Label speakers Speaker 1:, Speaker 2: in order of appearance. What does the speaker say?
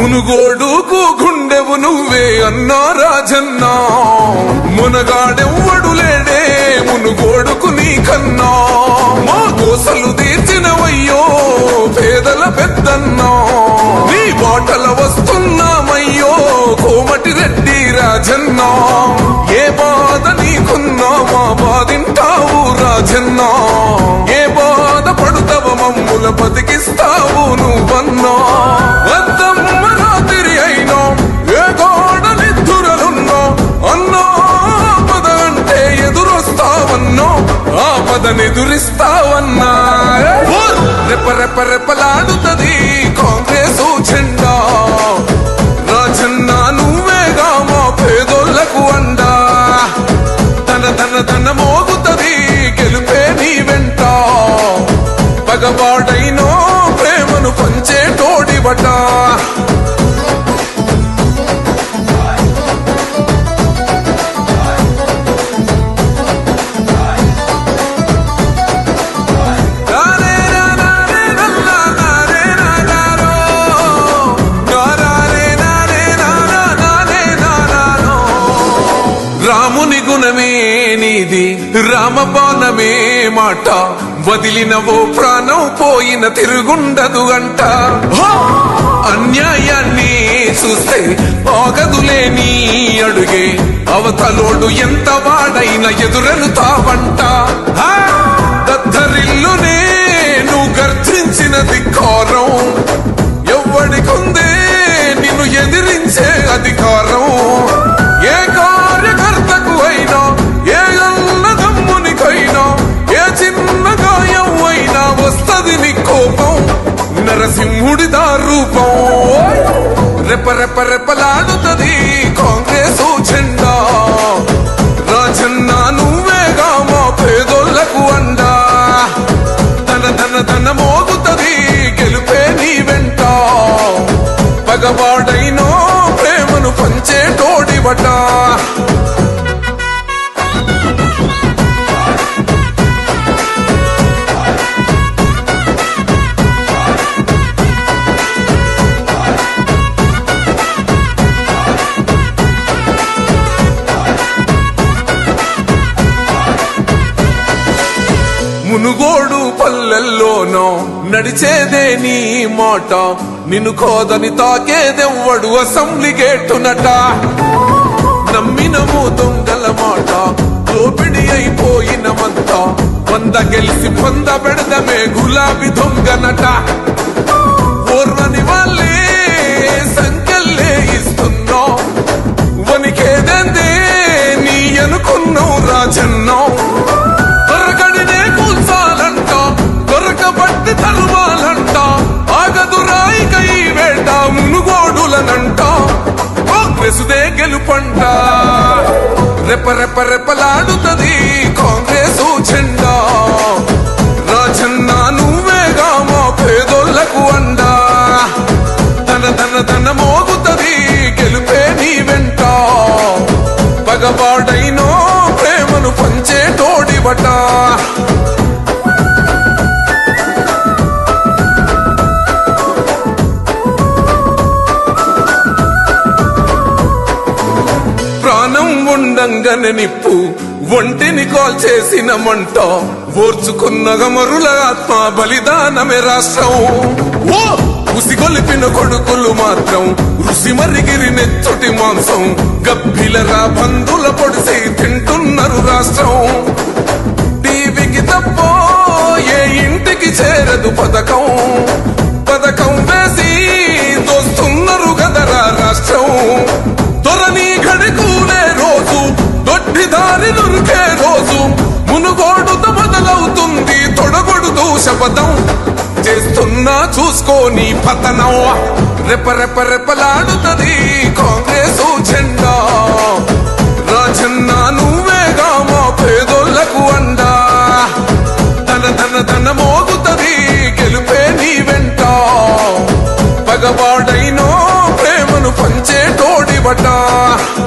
Speaker 1: మునుగోడుకు గుండెవు నువ్వే అన్నా రాజన్నా మునగాడెవ్వడు లేడే మునుగోడుకు నీకన్నా మా కోసలు తీర్చినవయ్యో పేదల పెద్దన్నా నీ బాటల వస్తున్నామయ్యో కోమటి రెడ్డి రాజన్నా ఏ బాధ నీకున్నా మా బాధింటావు రాజన్నా ఏ బాధ పడుతావ మమ్ముల బతికిస్తావు నువ్వన్నా వద్దమ్మ రాత్రి అయినా ఏ గోడలిద్దురలున్నా అన్నా పద అంటే ఎదురొస్తావన్నా ఆ పదనెదురిస్తావన్నా రెప్ప రెప్ప రెప్పలాడుతది కాంగ్రెస్ జెండా రాజన్న నువ్వేగా మా పేదోళ్లకు అండా తన తన తన మోగుతది గెలుపే నీ వెంట పగబాడైనో ప్రేమను పంచే తోడిబట రారే రారే నల్లా నారే నాగారో గారారే నారే నారా నారే నారానో రాముని గుణమే నీది రామబాణమే మాట వదిలినవో ప్రాణం పోయిన తిరుగుండదు గంట హో! అన్యాయాన్ని చూస్తే ఆగదులే నీ అడుగే అవతలోడు ఎంత వాడైన ఎదురెలుతావంట హా! దద్దరిల్లునే నువ్వు గర్జించిన ధిక్కారం ఎవ్వడికుందే నిన్ను ఎదిరించే అధికారం ఏ కార్యకర్తకు అయినా ఏ అన్నదమ్మునికైనా ఏ చిన్న గాయం అయినా వస్తది నీ కోపం నరసింహుడి రూపం రెప్ప రెప్ప రెప్పలాడుతది కాంగ్రెస్ జెండా రాజన్న నువ్వేగా మా పేదోళ్లకు అండా తన తన తన మోగుతది గెలుపే నీ వెంట పగవాడైనో ప్రేమను పంచే తోడిబట మునుగోడు పల్లెల్లోనో నడిచేదే నీ మాట నిన్ను కోదని తాకేదెవ్వడు అసెంబ్లీ గేటునట నమ్మినము దొంగల మాట దోపిడి అయిపోయినమంతా వంద గెలిసి పొంద పెడదమే గులాబీ దొంగనట ఓర్వని వాళ్ళే సంఖ్యల్లే ఇస్తున్నా వనికేదందే నీ అనుకున్నావు రాజన్నావు దొరకడినే కూల్చాలంట దొరకబట్టి తరువాలంట ఆగదు రాయిక ఈ వేట మునుగోడులనంట కాంగ్రెసుదే గెలుపంట రెప్ప రెప్ప రెప్పలాడుతది కాంగ్రెస్ జెండా రాజన్న నువ్వేగా మా పేదోళ్లకు అండా తన తన తన మోగుతది గెలుపే నీ వెంట పగబాడైనో ప్రేమను పంచే తోడిబట ప్రాణం ఉండంగానే నిప్పు ఒంటిని కాల్ చేసిన మంట ఓర్చుకున్న గమరుల ఆత్మ బలిదానమే రాష్ట్రం ఓ ఉసిగొలిపిన కొడుకులు మాత్రం రుసి మరిగిరి నెచ్చుటి మాంసం గబ్బిలరా బంధుల పొడిసి తింటున్నారు రాష్ట్రం టీవీకి తప్పో ఏ ఇంటికి చేరదు పథకం పథకం వేసి దోస్తున్నారు కదరా రాష్ట్రం దొరని గడుకునే రోజు దొడ్డి దారి నురికే రోజు మునుగోడుతో మొదలవుతుంది తొడగొడుతూ శపథం చేస్తున్నా చూసుకోని పతనం రెప్ప రెప్ప రెప్పలాడుతది కాంగ్రెస్ జెండా రాజన్న నువ్వేగా మా పేదోళ్లకు అండా తన తన తన మోగుతది గెలుపే నీ వెంట పగవాడైనో ప్రేమను పంచే తోడిబట